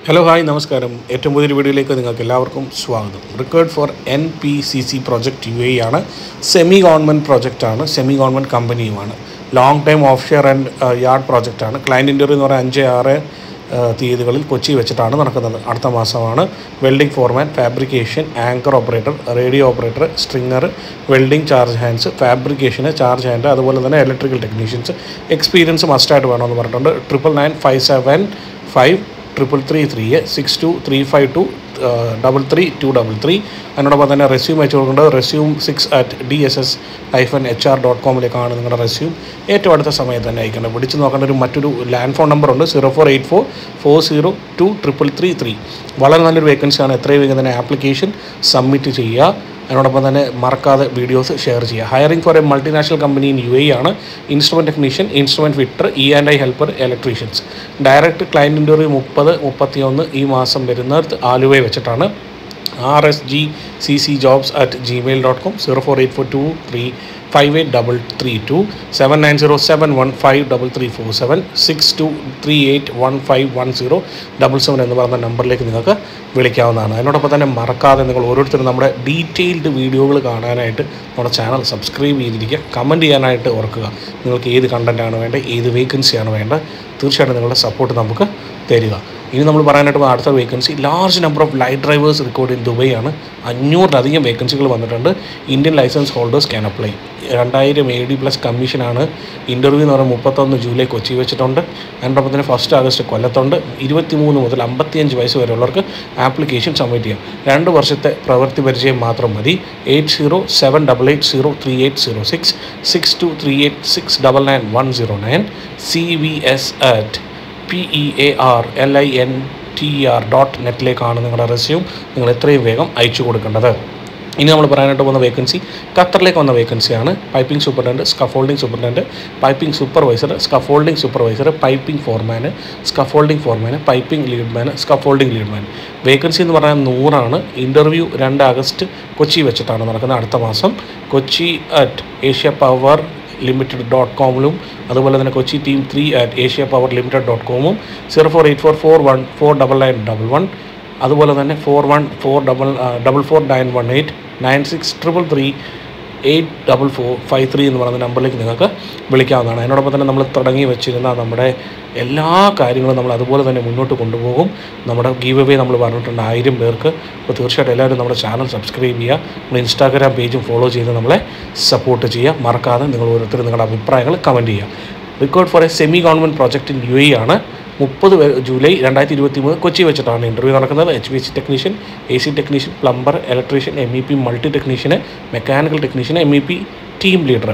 hello hi നമസ്കാരം ഏറ്റവും പുതിയൊരു വീഡിയോയിലേക്ക് നിങ്ങൾക്ക് എല്ലാവർക്കും സ്വാഗതം required for N P C C project U A ആണ് സെമി ഗവൺമെൻറ് പ്രോജക്റ്റാണ് സെമി ഗവൺമെൻറ് കമ്പനിയുമാണ് long time offshore and yard പ്രോജക്റ്റാണ് ക്ലയൻറ്റ് ഇൻ്റർവ്യൂ എന്ന് പറയുന്നത് അഞ്ച് ആറ് ആ, തീയതികളിൽ കൊച്ചി വെച്ചിട്ടാണ് നടക്കുന്നത് അടുത്ത മാസമാണ് welding foreman fabrication anchor operator radio operator stringer welding charge hands ഫാബ്രിക്കേഷന് ചാർജ് ഹാൻഡ് അതുപോലെ തന്നെ ഇലക്ട്രിക്കൽ ടെക്നീഷ്യൻസ് എക്സ്പീരിയൻസ് മസ്റ്റായിട്ട് വേണമെന്ന് പറഞ്ഞിട്ടുണ്ട് triple nine five seven five triple three three six two three five two double three two double three അതിനോടൊപ്പം തന്നെ resume അയച്ചു കൊടുക്കേണ്ടത് resume six at D S S hyphen H R dot കോമിലേക്കാണ് നിങ്ങളുടെ resume ഏറ്റവും അടുത്ത സമയത്ത് തന്നെ അയക്കേണ്ടത് വിളിച്ച് നോക്കേണ്ട ഒരു മറ്റൊരു ലാൻഡ് ഫോൺ നമ്പർ ഉണ്ട് zero four eight four four zero two triple three three വളരെ നല്ലൊരു വേക്കൻസിയാണ് എത്രയും വേഗം തന്നെ ആപ്ലിക്കേഷൻ സബ്മിറ്റ് ചെയ്യുക അതിനോടൊപ്പം തന്നെ മറക്കാതെ വീഡിയോസ് ഷെയർ ചെയ്യുക hiring for a multinational company in U A ആണ് instrument technician instrument fitter E and I helper electricians direct client interview മുപ്പത് മുപ്പത്തിയൊന്ന് ഈ മാസം വരുന്നത് ആലുവയെ വെച്ചിട്ടാണ് R S G C C jobs at Gmail dot com zero four eight four two three five eight double three two seven nine zero seven one five double three four seven six two three eight one five one zero double seven എന്ന് പറയുന്ന നമ്പറിലേക്ക് നിങ്ങൾക്ക് വിളിക്കാവുന്നതാണ് അതിനോടൊപ്പം തന്നെ മറക്കാതെ നിങ്ങൾ ഓരോരുത്തരും നമ്മുടെ ഡീറ്റെയിൽഡ് വീഡിയോകൾ കാണാനായിട്ട് നമ്മുടെ ചാനൽ സബ്സ്ക്രൈബ് ചെയ്തിരിക്കുക കമൻറ്റ് ചെയ്യാനായിട്ട് ഓർക്കുക നിങ്ങൾക്ക് ഏത് കണ്ടൻറ്റാണ് വേണ്ടത് ഏത് വേക്കൻസിയാണ് വേണ്ടത് തീർച്ചയായിട്ടും നിങ്ങളുടെ സപ്പോർട്ട് നമുക്ക് തരിക ഇനി നമ്മൾ പറയാനായിട്ട് പോകുന്ന അടുത്ത vacancy large number of light drivers required in Dubai ആണ് അഞ്ഞൂറിലധികം വേക്കൻസികൾ വന്നിട്ടുണ്ട് Indian license holders can apply രണ്ടായിരം എ ഡി പ്ലസ് കമ്മീഷനാണ് ഇൻ്റർവ്യൂ എന്ന് പറയുന്നത് മുപ്പത്തൊന്ന് ജൂലൈ കൊച്ചി വെച്ചിട്ടുണ്ട് അതിനോടൊപ്പം തന്നെ ഫസ്റ്റ് ആഗസ്റ്റ് കൊല്ലത്തുണ്ട് ഇരുപത്തി മൂന്ന് മുതൽ അമ്പത്തിയഞ്ച് വയസ്സ് വരെയുള്ളവർക്ക് ആപ്ലിക്കേഷൻ സബ്മിറ്റ് ചെയ്യാം രണ്ട് വർഷത്തെ പ്രവൃത്തി പരിചയം മാത്രം മതി eight zero seven double eight zero three eight zero six six two three eight six double nine one zero nine C V S at P E A R L I N T R dot നെറ്റിലേക്കാണ് നിങ്ങളുടെ resume നിങ്ങൾ എത്രയും വേഗം അയച്ചു കൊടുക്കേണ്ടത് ഇനി നമ്മൾ പറയാനായിട്ട് പോകുന്ന വേക്കൻസി ഖത്തറിലേക്ക് വന്ന വേക്കൻസിയാണ് piping superintendent scaffolding superintendent piping supervisor scaffolding supervisor piping ഫോർമാന് സ്കഫോൾഡിംഗ് ഫോർമാന് piping leadman scaffolding leadman vacancy എന്ന് പറഞ്ഞാൽ നൂറാണ് ഇൻ്റർവ്യൂ രണ്ട് ആഗസ്റ്റ് കൊച്ചി വെച്ചിട്ടാണ് നടക്കുന്നത് അടുത്ത മാസം Kochi at Asia power limited dot കോമിലും അതുപോലെ തന്നെ Kochi team three at Asia power limited dot കോമും zero four eight four four one four double nine double one അതുപോലെ തന്നെ four one four double double four nine one eight nine six triple three eight double four five three എന്ന് പറയുന്ന നമ്പറിലേക്ക് നിങ്ങൾക്ക് വിളിക്കാവുന്നതാണ് അതിനോടൊപ്പം തന്നെ നമ്മൾ തുടങ്ങി വെച്ചിരുന്ന നമ്മുടെ എല്ലാ കാര്യങ്ങളും നമ്മൾ അതുപോലെ തന്നെ മുന്നോട്ട് കൊണ്ടുപോകും നമ്മുടെ ഗീവ് അവേ നമ്മൾ പറഞ്ഞിട്ടുണ്ട് ആയിരം പേർക്ക് അപ്പോൾ തീർച്ചയായിട്ടും എല്ലാവരും നമ്മുടെ ചാനൽ സബ്സ്ക്രൈബ് ചെയ്യുക നമ്മുടെ ഇൻസ്റ്റാഗ്രാം പേജും ഫോളോ ചെയ്ത് നമ്മളെ സപ്പോർട്ട് ചെയ്യുക മറക്കാതെ നിങ്ങൾ ഓരോരുത്തരും നിങ്ങളുടെ അഭിപ്രായങ്ങൾ കമൻറ്റ് ചെയ്യുക required for a semi government project in U A ആണ് മുപ്പത് ജൂലൈ രണ്ടായിരത്തി ഇരുപത്തി മൂന്ന് കൊച്ചി വെച്ചിട്ടാണ് ഇൻ്റർവ്യൂ നടക്കുന്നത് H B C technician A C technician plumber electrician M E P multi ടെക്നീഷ്യന് mechanical technician M E P team leader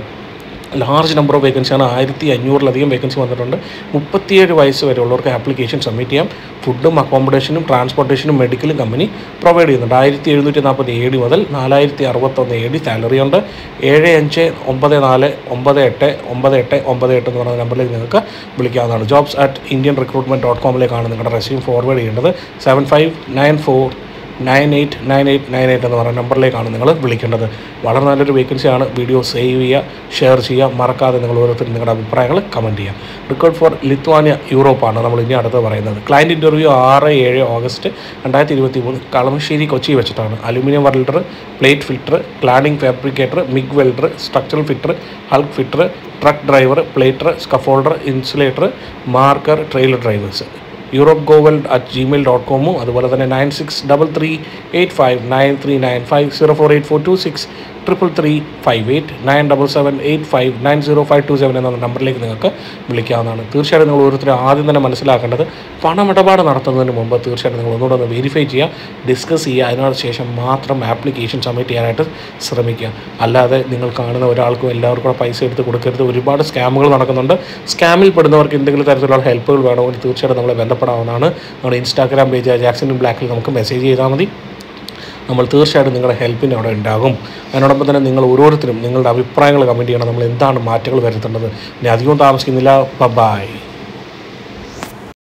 large number of വേക്കൻസിയാണ് ആയിരത്തി അഞ്ഞൂറിലധികം വേക്കൻസി വന്നിട്ടുണ്ട് മുപ്പത്തിയേഴ് വയസ്സ് വരെയുള്ളവർക്ക് ആപ്ലിക്കേഷൻ സബ്മിറ്റ് ചെയ്യാം ഫുഡും അക്കോമഡേഷനും ട്രാൻസ്പോർട്ടേഷനും മെഡിക്കലും കമ്പനി പ്രൊവൈഡ് ചെയ്യുന്നുണ്ട് ആയിരത്തി എഴുന്നൂറ്റി നാൽപ്പത് എ ഡി മുതൽ നാലായിരത്തി അറുപത്തൊന്ന് എ ഡി സാലറി ഉണ്ട് ഏഴ് അഞ്ച് ഒമ്പത് നാല് ഒമ്പത് എട്ട് ഒമ്പത് എട്ട് ഒമ്പത് എട്ട് എന്ന് പറയുന്ന നമ്പറിലേക്ക് നിങ്ങൾക്ക് വിളിക്കാവുന്നതാണ് jobs at Indian recruitment dot കോമിലേക്കാണ് നിങ്ങളുടെ റെസ്യൂം ഫോർവേഡ് ചെയ്യേണ്ടത് seven five nine four nine eight nine eight nine eight എന്ന് പറയുന്ന നമ്പറിലേക്കാണ് നിങ്ങൾ വിളിക്കേണ്ടത് വളരെ നല്ലൊരു വേക്കൻസിയാണ് വീഡിയോ സേവ് ചെയ്യുക ഷെയർ ചെയ്യുക മറക്കാതെ നിങ്ങൾ ഓരോരുത്തരും നിങ്ങളുടെ അഭിപ്രായങ്ങൾ കമൻറ്റ് ചെയ്യുക റിക്കോർഡ് ഫോർ ലിത്വാനിയ യൂറോപ്പാണ് നമ്മൾ ഇനി അടുത്ത് പറയുന്നത് ക്ലയൻറ്റ് ഇൻ്റർവ്യൂ ആറ് ഏഴ് ഓഗസ്റ്റ് രണ്ടായിരത്തി ഇരുപത്തി മൂന്ന് കളമശ്ശേരി കൊച്ചി വെച്ചിട്ടാണ് aluminium welder plate filter cladding fabricator MIG welder structural fitter hulk fitter truck driver plater scaffolder insulator marker trailer drivers Europe ഗോവൽ അറ്റ് ജിമെയിൽ ഡോട്ട് കോമും അതുപോലെ തന്നെ nine six double three eight five nine three nine five zero four eight four two six triple three five eight nine double seven eight five nine zero five two seven എന്ന നമ്പറിലേക്ക് നിങ്ങൾക്ക് വിളിക്കാവുന്നതാണ് തീർച്ചയായിട്ടും നിങ്ങൾ ഓരോരുത്തരും ആദ്യം തന്നെ മനസ്സിലാക്കേണ്ടത് പണമിടപാട് നടത്തുന്നതിന് മുമ്പ് തീർച്ചയായിട്ടും നിങ്ങൾ ഒന്നുകൂടെ ഒന്ന് വെരിഫൈ ചെയ്യുക ഡിസ്കസ് ചെയ്യുക അതിനു ശേഷം മാത്രം ആപ്ലിക്കേഷൻ സബ്മിറ്റ് ചെയ്യാനായിട്ട് ശ്രമിക്കുക അല്ലാതെ നിങ്ങൾ കാണുന്ന ഒരാൾക്കും എല്ലാവർക്കും കൂടെ പൈസ എടുത്ത് കൊടുക്കരുത് ഒരുപാട് സ്കാമുകൾ നടക്കുന്നുണ്ട് സ്കാമിൽ പെടുന്നവർക്ക് എന്തെങ്കിലും തരത്തിലുള്ള ഹെൽപ്പുകൾ വേണമെങ്കിൽ തീർച്ചയായിട്ടും നമ്മളെ ബന്ധപ്പെടാവുന്നതാണ് നമ്മുടെ ഇൻസ്റ്റാഗ്രാം പേജ് ജാക്സൺ ബ്ലാക്കിൽ നമുക്ക് മെസ്സേജ് ചെയ്താൽ മതി നമ്മൾ തീർച്ചയായിട്ടും നിങ്ങളുടെ ഹെൽപ്പിന് അവിടെ ഉണ്ടാകും അതിനോടൊപ്പം തന്നെ നിങ്ങൾ ഓരോരുത്തരും നിങ്ങളുടെ അഭിപ്രായങ്ങൾ കമൻറ്റ് ചെയ്യണം നമ്മൾ എന്താണ് മാറ്റങ്ങൾ വരുത്തേണ്ടത് ഇനി അധികം താമസിക്കുന്നില്ല ബൈ